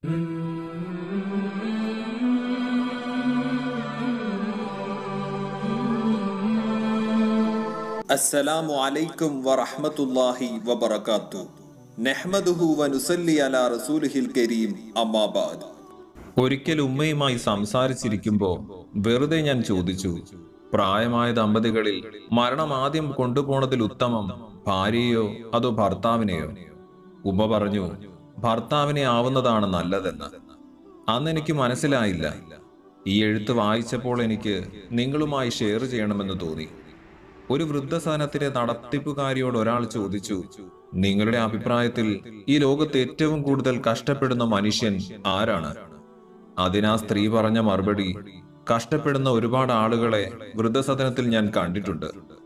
അസ്സലാമു അലൈക്കും വറഹ്മത്തുള്ളാഹി വബറകാത്തു നെഹ്മദുഹു വനുസല്ലി അലാ റസൂലിഹിൽ കരീം അമ്മാബാദ് ഒരിക്കൽ ഉമ്മയുമായി സംസാരിച്ചിരിക്കുമ്പോൾ വെറുതെ ഞാൻ ചോദിച്ചു പ്രായമായ ദമ്പതികളിൽ മരണം ആദ്യം കൊണ്ടുപോണതിൽ ഉത്തമം ഭാര്യയോ അതോ ഭർത്താവിനെയോ ഉമ്മ പറഞ്ഞു ഭർത്താവിനെ ആവുന്നതാണ് നല്ലതെന്ന് അന്ന് എനിക്ക് മനസ്സിലായില്ല ഈ എഴുത്ത് വായിച്ചപ്പോൾ എനിക്ക് നിങ്ങളുമായി ഷെയർ ചെയ്യണമെന്ന് തോന്നി ഒരു വൃദ്ധസദനത്തിലെ നടത്തിപ്പുകാരിയോട് ഒരാൾ ചോദിച്ചു നിങ്ങളുടെ അഭിപ്രായത്തിൽ ഈ ലോകത്ത് ഏറ്റവും കൂടുതൽ കഷ്ടപ്പെടുന്ന മനുഷ്യൻ ആരാണ് അതിനാ സ്ത്രീ പറഞ്ഞ മറുപടി കഷ്ടപ്പെടുന്ന ഒരുപാട് ആളുകളെ വൃദ്ധസദനത്തിൽ ഞാൻ കണ്ടിട്ടുണ്ട്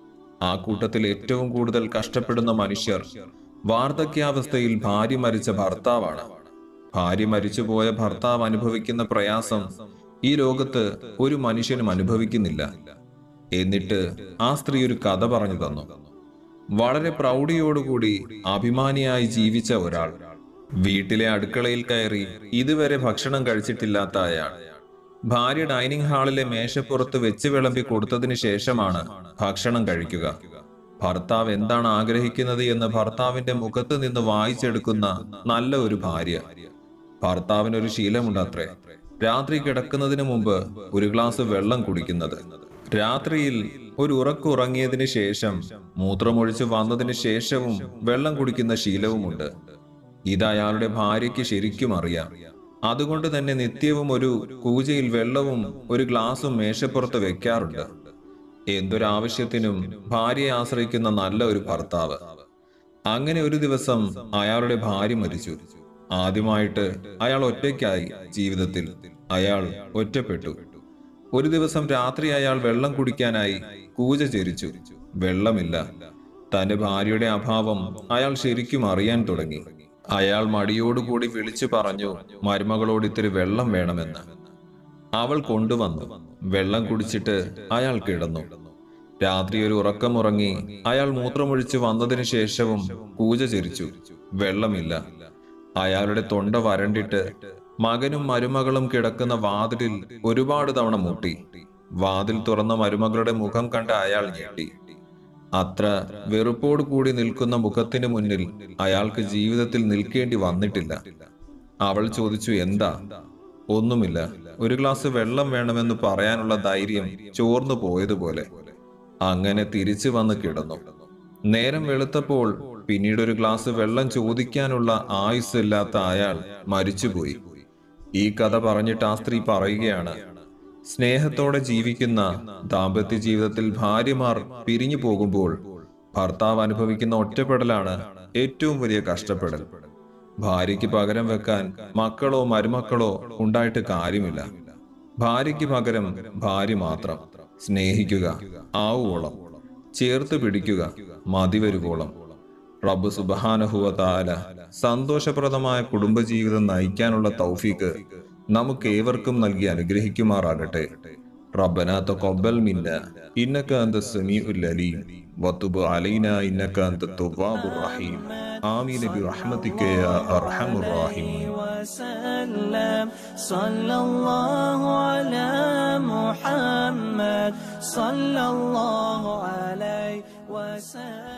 ആ കൂട്ടത്തിൽ ഏറ്റവും കൂടുതൽ കഷ്ടപ്പെടുന്ന മനുഷ്യർ വാർദ്ധക്യാവസ്ഥയിൽ ഭാര്യ മരിച്ച ഭർത്താവാണ് ഭാര്യ മരിച്ചുപോയ ഭർത്താവ് അനുഭവിക്കുന്ന പ്രയാസം ഈ ലോകത്ത് ഒരു മനുഷ്യനും അനുഭവിക്കുന്നില്ല എന്നിട്ട് ആ സ്ത്രീ ഒരു കഥ പറഞ്ഞു തന്നു വളരെ പ്രൗഢിയോടുകൂടി അഭിമാനിയായി ജീവിച്ച ഒരാൾ വീട്ടിലെ അടുക്കളയിൽ കയറി ഇതുവരെ ഭക്ഷണം കഴിച്ചിട്ടില്ലാത്ത അയാൾ ഭാര്യ ഡൈനിങ് ഹാളിലെ മേശപ്പുറത്ത് വെച്ച് വിളമ്പി കൊടുത്തതിന് ശേഷമാണ് ഭക്ഷണം കഴിക്കുക ഭർത്താവ് എന്താണ് ആഗ്രഹിക്കുന്നത് എന്ന് ഭർത്താവിന്റെ മുഖത്ത് നിന്ന് വായിച്ചെടുക്കുന്ന നല്ല ഒരു ഭാര്യ ഭർത്താവിനൊരു ശീലമുണ്ടത്രേ രാത്രി കിടക്കുന്നതിന് മുമ്പ് ഒരു ഗ്ലാസ് വെള്ളം കുടിക്കുന്നത് രാത്രിയിൽ ഒരു ഉറക്കുറങ്ങിയതിന് ശേഷം മൂത്രമൊഴിച്ച് വന്നതിന് ശേഷവും വെള്ളം കുടിക്കുന്ന ശീലവുമുണ്ട് ഇത് അയാളുടെ ഭാര്യയ്ക്ക് ശരിക്കും അറിയാം അതുകൊണ്ട് തന്നെ നിത്യവും ഒരു കൂജയിൽ വെള്ളവും ഒരു ഗ്ലാസും മേശപ്പുറത്ത് വെക്കാറുണ്ട് എന്തൊരാവശ്യത്തിനും ഭാര്യയെ ആശ്രയിക്കുന്ന നല്ല ഒരു ഭർത്താവ് അങ്ങനെ ഒരു ദിവസം അയാളുടെ ഭാര്യ മരിച്ചു ആദ്യമായിട്ട് അയാൾ ഒറ്റയ്ക്കായി ജീവിതത്തിൽ അയാൾ ഒറ്റപ്പെട്ടു ഒരു ദിവസം രാത്രി അയാൾ വെള്ളം കുടിക്കാനായി കൂജ ചെരിച്ചു വെള്ളമില്ല തന്റെ ഭാര്യയുടെ അഭാവം അയാൾ ശരിക്കും അറിയാൻ തുടങ്ങി അയാൾ മടിയോടുകൂടി വിളിച്ചു പറഞ്ഞു മരുമകളോട് ഇത്തിരി വെള്ളം വേണമെന്ന് അവൾ കൊണ്ടുവന്നു വെള്ളം കുടിച്ചിട്ട് അയാൾ കിടന്നു രാത്രി ഒരു ഉറക്കമുറങ്ങി അയാൾ മൂത്രമൊഴിച്ച് വന്നതിന് ശേഷവും കൂജ ചിരിച്ചു വെള്ളമില്ല അയാളുടെ തൊണ്ട വരണ്ടിട്ട് മകനും മരുമകളും കിടക്കുന്ന വാതിലിൽ ഒരുപാട് തവണ മുട്ടി വാതിൽ തുറന്ന മരുമകളുടെ മുഖം കണ്ട അയാൾ ഞെട്ടി അത്ര വെറുപ്പോട് കൂടി നിൽക്കുന്ന മുഖത്തിന് മുന്നിൽ അയാൾക്ക് ജീവിതത്തിൽ നിൽക്കേണ്ടി വന്നിട്ടില്ല അവൾ ചോദിച്ചു എന്താ ഒന്നുമില്ല ഒരു ഗ്ലാസ് വെള്ളം വേണമെന്ന് പറയാനുള്ള ധൈര്യം ചോർന്നു പോയതുപോലെ അങ്ങനെ തിരിച്ചു വന്ന് കിടന്നു നേരം വെളുത്തപ്പോൾ പിന്നീട് ഒരു ഗ്ലാസ് വെള്ളം ചോദിക്കാനുള്ള ആയുസ് ഇല്ലാത്ത അയാൾ മരിച്ചുപോയി ഈ കഥ പറഞ്ഞിട്ട് ആ സ്ത്രീ പറയുകയാണ് സ്നേഹത്തോടെ ജീവിക്കുന്ന ദാമ്പത്യ ജീവിതത്തിൽ ഭാര്യമാർ പിരിഞ്ഞു പോകുമ്പോൾ ഭർത്താവ് അനുഭവിക്കുന്ന ഒറ്റപ്പെടലാണ് ഏറ്റവും വലിയ കഷ്ടപ്പെടൽ ഭാര്യയ്ക്ക് പകരം വെക്കാൻ മക്കളോ മരുമക്കളോ ഉണ്ടായിട്ട് കാര്യമില്ല ഭാര്യയ്ക്ക് പകരം ഭാര്യ മാത്രം സ്നേഹിക്കുക ആവുവോളം ചേർത്ത് പിടിക്കുക മതിവരുവോളം റബ്ബ് സുബഹാനഹുവ താല സന്തോഷപ്രദമായ കുടുംബജീവിതം നയിക്കാനുള്ള തൗഫീക്ക് നമുക്ക് ഏവർക്കും നൽകി അനുഗ്രഹിക്കുമാറാകട്ടെ ربنا تقبل منا إنك أنت السميع العليم وتب علينا إنك أنت التواب الرحيم آمين برحمتك يا أرحم الراحمين وسلم صلى الله على محمد صلى الله عليه وسلم